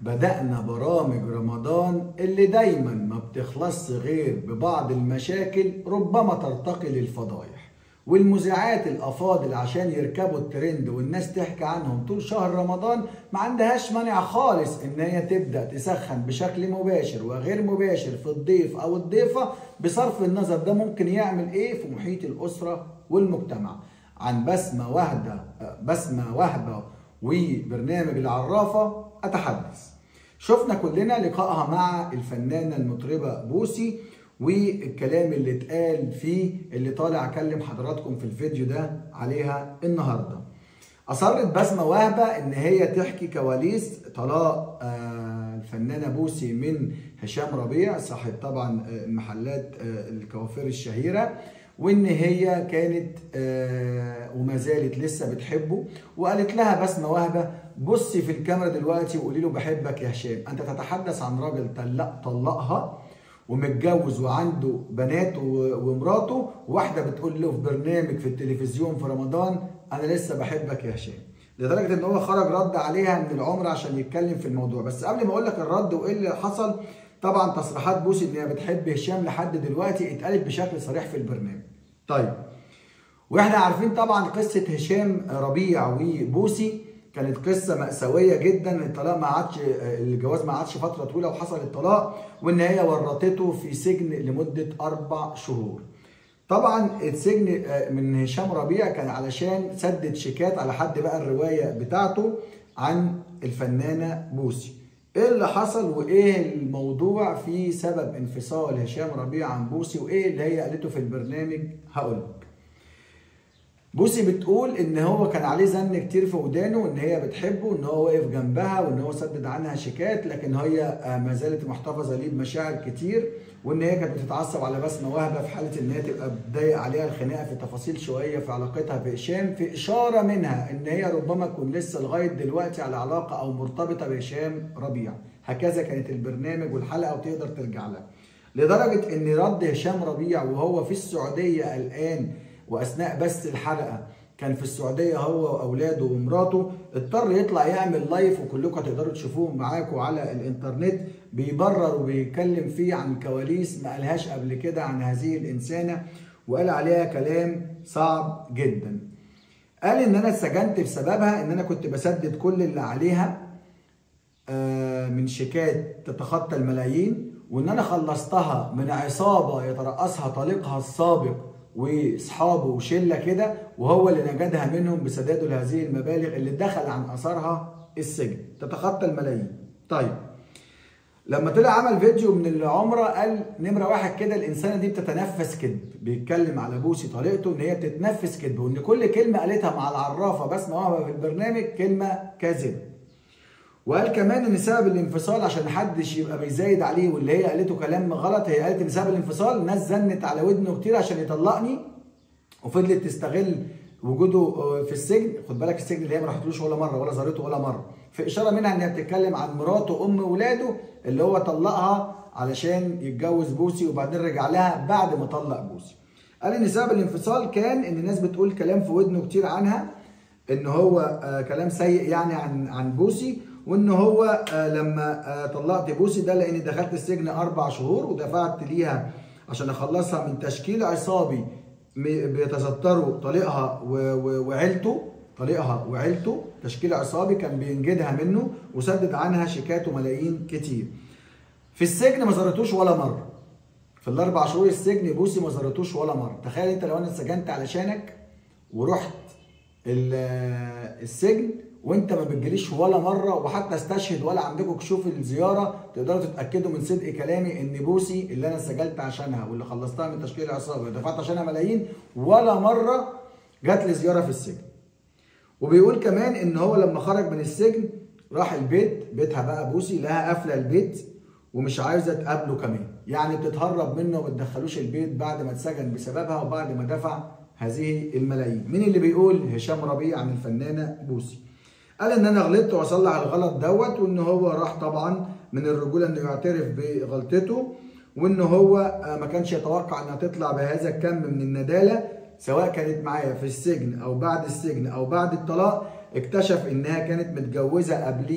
بدأنا برامج رمضان اللي دايما ما بتخلص غير ببعض المشاكل ربما ترتقي للفضايح والمذيعات الافاضل عشان يركبوا الترند والناس تحكي عنهم طول شهر رمضان ما عندهاش مانع خالص ان هي تبدا تسخن بشكل مباشر وغير مباشر في الضيف او الضيفه بصرف النظر ده ممكن يعمل ايه في محيط الاسره والمجتمع عن بسمه وهده بسمه وهبه وبرنامج العرافه اتحدث شفنا كلنا لقائها مع الفنانه المطربه بوسي والكلام اللي اتقال فيه اللي طالع اكلم حضراتكم في الفيديو ده عليها النهارده اصرت بسمه وهبه ان هي تحكي كواليس طلاق آه، الفنانه بوسي من هشام ربيع صاحب طبعا آه، محلات آه، الكوافير الشهيره وان هي كانت آه، وما زالت لسه بتحبه وقالت لها بسمه وهبه بصي في الكاميرا دلوقتي وقولي له بحبك يا هشام انت تتحدث عن راجل طلق طلقها ومتجوز وعنده بنات و- ومراته واحده بتقول له في برنامج في التلفزيون في رمضان انا لسه بحبك يا هشام لدرجه ان هو خرج رد عليها من العمر عشان يتكلم في الموضوع بس قبل ما اقول لك الرد وايه اللي حصل طبعا تصريحات بوسي ان هي بتحب هشام لحد دلوقتي اتقالت بشكل صريح في البرنامج طيب واحنا عارفين طبعا قصه هشام ربيع وبوسي كانت قصه مأساويه جدا الطلاق ما عادش الجواز ما عادش فتره طويله وحصل الطلاق وان هي ورطته في سجن لمده اربع شهور. طبعا السجن من هشام ربيع كان علشان سدد شيكات على حد بقى الروايه بتاعته عن الفنانه بوسي. ايه اللي حصل وايه الموضوع في سبب انفصال هشام ربيع عن بوسي وايه اللي هي قالته في البرنامج هقول لك. بوسي بتقول ان هو كان عليه زن كتير في ودانه وان هي بتحبه وان هو واقف جنبها وان هو سدد عنها شيكات لكن هي آه، ما زالت محتفظه ليه بمشاعر كتير وان هي كانت بتتعصب على بسمه وهبه في حاله ان هي تبقى بتضايق عليها الخناقه في تفاصيل شويه في علاقتها بهشام في اشاره منها ان هي ربما تكون لسه لغايه دلوقتي على علاقه او مرتبطه بهشام ربيع هكذا كانت البرنامج والحلقه وتقدر ترجع لها لدرجه ان رد هشام ربيع وهو في السعوديه الان واثناء بث الحلقه كان في السعوديه هو واولاده ومراته اضطر يطلع يعمل لايف وكلكم هتقدروا تشوفوه معاكم على الانترنت بيبرر وبيتكلم فيه عن كواليس ما قالهاش قبل كده عن هذه الانسانه وقال عليها كلام صعب جدا. قال ان انا اتسجنت بسببها ان انا كنت بسدد كل اللي عليها آه، من شيكات تتخطى الملايين وان انا خلصتها من عصابه يترأسها طليقها السابق واصحابه وشله كده وهو اللي نجدها منهم بسداده لهذه المبالغ اللي دخل عن اثرها السجن تتخطى الملايين. طيب لما طلع عمل فيديو من العمره قال نمره واحد كده الانسانه دي بتتنفس كذب بيتكلم على بوسي طريقته ان هي بتتنفس كذب وان كل كلمه قالتها مع العرافه بسمه وهبه في البرنامج كلمه كاذبه. وقال كمان ان سبب الانفصال عشان محدش يبقى بيزايد عليه واللي هي قالته كلام غلط هي قالت ان سبب الانفصال ناس زنت على ودنه كتير عشان يطلقني وفضلت تستغل وجوده آه، في السجن خد بالك السجن اللي هي ما راحتلوش ولا مره ولا زارته ولا مره في اشاره منها ان هي بتتكلم عن مراته وام ولاده اللي هو طلقها علشان يتجوز بوسي وبعدين رجع لها بعد ما طلق بوسي قال ان سبب الانفصال كان ان الناس بتقول كلام في ودنه كتير عنها ان هو آه، كلام سيء يعني عن عن بوسي وان هو آه، لما آه، طلقت بوسي ده لاني دخلت السجن اربع شهور ودفعت ليها عشان اخلصها من تشكيل عصابي م- بيتستروا طليقها و- و- وعيلته طليقها وعيلته تشكيل عصابي كان بينجدها منه وسدد عنها شيكات وملايين كتير في السجن ما زارتوش ولا مره في الاربع شهور السجن بوسي ما زارتوش ولا مره تخيل انت لو انا اتسجنت علشانك ورحت ال- السجن وانت ما بتجيليش ولا مره وحتى استشهد ولا عندكم كشوف الزياره تقدروا تتاكدوا من صدق كلامي ان بوسي اللي انا سجلت عشانها واللي خلصتها من تشكيل العصابه ودفعت عشانها ملايين ولا مره جات لي زياره في السجن. وبيقول كمان ان هو لما خرج من السجن راح البيت بيتها بقى بوسي لها قافله البيت ومش عايزه تقابله كمان يعني بتتهرب منه وما تدخلوش البيت بعد ما اتسجن بسببها وبعد ما دفع هذه الملايين مين اللي بيقول هشام ربيع عن الفنانه بوسي قال ان انا غلطت واصلح الغلط دوت وان هو راح طبعا من الرجوله انه يعترف بغلطته وان هو آه، ما كانش يتوقع انها تطلع بهذا الكم من النداله سواء كانت معايا في السجن او بعد السجن او بعد الطلاق اكتشف انها كانت متجوزه قبليه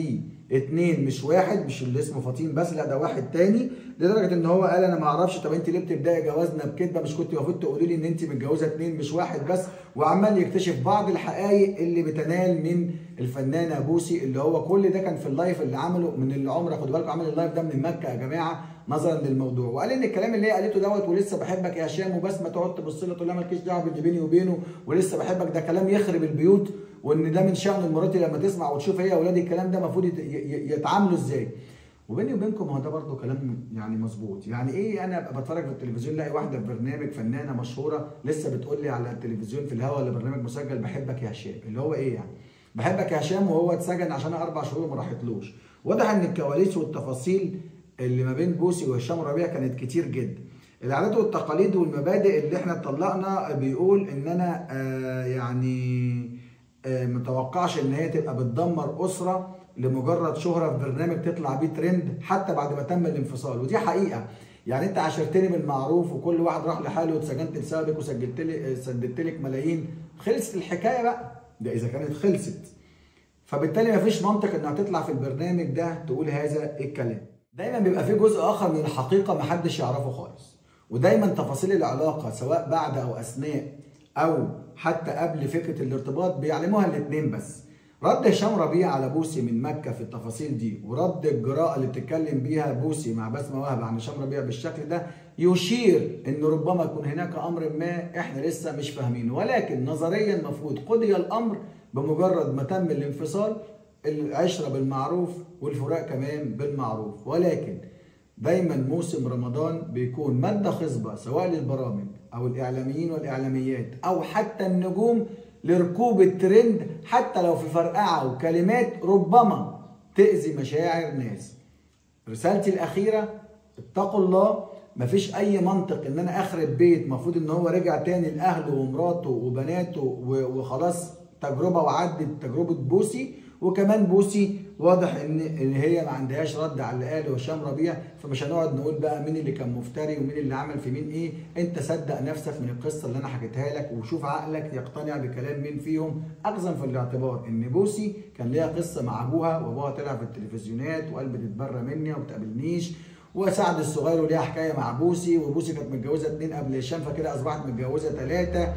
اتنين مش واحد مش اللي اسمه فطين بس لا ده واحد تاني لدرجه ان هو قال انا ما اعرفش طب انت ليه بتبداي جوازنا بكذبه مش كنت المفروض تقولي لي ان انت متجوزه اتنين مش واحد بس وعمال يكتشف بعض الحقائق اللي بتنال من الفنانه بوسي اللي هو كل ده كان في اللايف اللي عمله من العمره خدوا بالكم عمل اللايف ده من مكه يا جماعه نظرا للموضوع وقال ان الكلام اللي هي قالته دوت ولسه بحبك يا هشام وبس ما تقعد تبص له تقول لها مالكيش دعوه باللي بيني وبينه ولسه بحبك ده كلام يخرب البيوت وان ده من شأن المراتي لما تسمع وتشوف هي اولادي الكلام ده المفروض يتعاملوا ازاي وبيني وبينكم هو ده برضه كلام يعني مظبوط يعني ايه انا ابقى بتفرج في التلفزيون الاقي واحده في برنامج فنانه مشهوره لسه بتقول لي على التلفزيون في الهوا ولا برنامج مسجل بحبك يا هشام اللي هو ايه يعني بحبك يا هشام وهو اتسجن عشان اربع شهور وما راحتلوش واضح ان الكواليس والتفاصيل اللي ما بين بوسي وهشام ربيع كانت كتير جدا العادات والتقاليد والمبادئ اللي احنا اتطلقنا بيقول ان انا آه يعني آه متوقعش ان هي تبقى بتدمر اسره لمجرد شهره في برنامج تطلع بيه ترند حتى بعد ما تم الانفصال ودي حقيقه يعني انت عاشرتني بالمعروف وكل واحد راح لحاله واتسجنت لسببك وسجلت لي سددت لك ملايين خلصت الحكايه بقى ده اذا كانت خلصت فبالتالي مفيش منطق انها تطلع في البرنامج ده تقول هذا الكلام دايما بيبقى في جزء اخر من الحقيقه محدش يعرفه خالص ودايما تفاصيل العلاقه سواء بعد او اثناء او حتى قبل فكره الارتباط بيعلموها الاثنين بس رد هشام ربيع على بوسي من مكه في التفاصيل دي ورد الجراءه اللي بتتكلم بيها بوسي مع بسمه وهب عن هشام ربيع بالشكل ده يشير ان ربما يكون هناك امر ما احنا لسه مش فاهمينه ولكن نظريا المفروض قضي الامر بمجرد ما تم الانفصال العشره بالمعروف والفراق كمان بالمعروف ولكن دايما موسم رمضان بيكون ماده خصبه سواء للبرامج او الاعلاميين والاعلاميات او حتى النجوم لركوب الترند حتى لو في فرقعه وكلمات ربما تاذي مشاعر ناس رسالتي الاخيره اتقوا الله مفيش اي منطق ان انا اخرب بيت المفروض ان هو رجع تاني لاهله ومراته وبناته وخلاص تجربه وعدت تجربه بوسي وكمان بوسي واضح ان ان هي ما عندهاش رد على اللي قاله هشام ربيع فمش هنقعد نقول بقى مين اللي كان مفتري ومين اللي عمل في مين ايه انت صدق نفسك من القصه اللي انا حكيتها لك وشوف عقلك يقتنع بكلام مين فيهم اخذا في الاعتبار ان بوسي كان ليها قصه مع ابوها وابوها طلع في التلفزيونات وقال بتتبرى مني وما بتقابلنيش وسعد الصغير ليها حكايه مع بوسي وبوسي كانت متجوزه اتنين قبل هشام فكده اصبحت متجوزه ثلاثه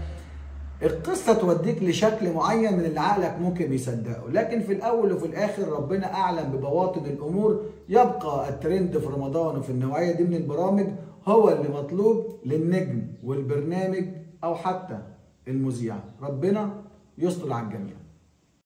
القصة توديك لشكل معين من اللي عقلك ممكن يصدقه لكن في الأول وفي الآخر ربنا أعلم ببواطن الأمور يبقى الترند في رمضان وفي النوعية دي من البرامج هو اللي مطلوب للنجم والبرنامج أو حتى المذيع ربنا يستر على الجميع